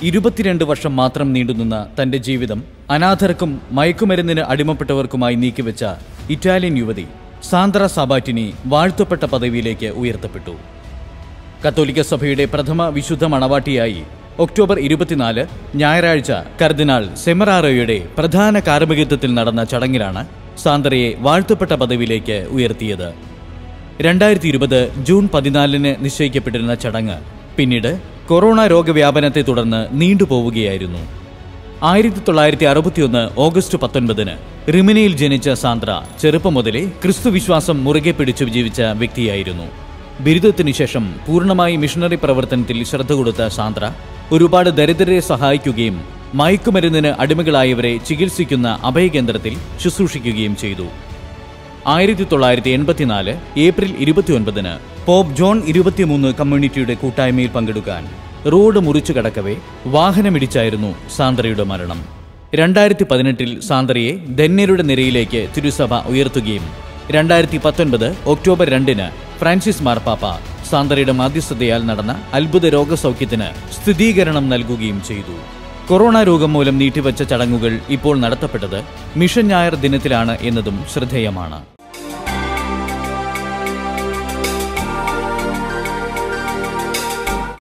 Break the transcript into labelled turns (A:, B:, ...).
A: ഇരുപത്തിരണ്ട് വർഷം മാത്രം നീണ്ടുനിന്ന തന്റെ ജീവിതം അനാഥർക്കും മയക്കുമരുന്നിന് അടിമപ്പെട്ടവർക്കുമായി നീക്കിവെച്ച ഇറ്റാലിയൻ യുവതി സാന്ദ്ര സാബാറ്റിനി വാഴ്ത്തപ്പെട്ട പദവിയിലേക്ക് ഉയർത്തപ്പെട്ടു കത്തോലിക്ക സഭയുടെ പ്രഥമ വിശുദ്ധ മണവാട്ടിയായി ഒക്ടോബർ ഇരുപത്തിനാല് ഞായറാഴ്ച കർദിനാൾ സെമറാറോയുടെ പ്രധാന കാർമ്മികത്വത്തിൽ നടന്ന ചടങ്ങിലാണ് സാന്ദ്രയെ വാഴ്ത്തപ്പെട്ട പദവിയിലേക്ക് ഉയർത്തിയത് രണ്ടായിരത്തി ഇരുപത് ജൂൺ പതിനാലിന് നിശ്ചയിക്കപ്പെട്ടിരുന്ന ചടങ്ങ് പിന്നീട് കൊറോണ രോഗവ്യാപനത്തെ തുടർന്ന് നീണ്ടുപോവുകയായിരുന്നു ആയിരത്തി തൊള്ളായിരത്തി അറുപത്തിയൊന്ന് ഓഗസ്റ്റ് പത്തൊൻപതിന് റിമിനയിൽ ജനിച്ച സാന്ദ്ര ചെറുപ്പം മുതലേ ക്രിസ്തുവിശ്വാസം മുറുകെ പിടിച്ചു ജീവിച്ച വ്യക്തിയായിരുന്നു ബിരുദത്തിന് ശേഷം പൂർണ്ണമായി മിഷണറി പ്രവർത്തനത്തിൽ ശ്രദ്ധ കൊടുത്ത സാന്ദ്ര ഒരുപാട് ദരിദ്രരെ സഹായിക്കുകയും മയക്കുമരുന്നിന് അടിമകളായവരെ ചികിത്സിക്കുന്ന അഭയകേന്ദ്രത്തിൽ ശുശ്രൂഷിക്കുകയും ചെയ്തു ആയിരത്തി തൊള്ളായിരത്തി എൺപത്തിനാല് ഏപ്രിൽ ഇരുപത്തിയൊൻപതിന് പോപ്പ് ജോൺ ഇരുപത്തിമൂന്ന് കമ്മ്യൂണിറ്റിയുടെ കൂട്ടായ്മയിൽ പങ്കെടുക്കാൻ റോഡ് മുറിച്ചു കടക്കവേ വാഹനമിടിച്ചായിരുന്നു സാന്ദ്രയുടെ മരണം രണ്ടായിരത്തി പതിനെട്ടിൽ സാന്ദ്രയെ ധന്യരുടെ നിരയിലേക്ക് തിരുസഭ ഉയർത്തുകയും രണ്ടായിരത്തി പത്തൊൻപത് ഒക്ടോബർ രണ്ടിന് ഫ്രാൻസിസ് മാർപ്പാപ്പ സാന്ദ്രയുടെ മാധ്യസ്ഥതയാൽ നടന്ന അത്ഭുത രോഗസൗഖ്യത്തിന് സ്ഥിരീകരണം നൽകുകയും ചെയ്തു കൊറോണ രോഗം മൂലം നീട്ടിവച്ച ചടങ്ങുകൾ ഇപ്പോൾ നടത്തപ്പെട്ടത് മിഷൻ ഞായർ ദിനത്തിലാണ് എന്നതും ശ്രദ്ധേയമാണ്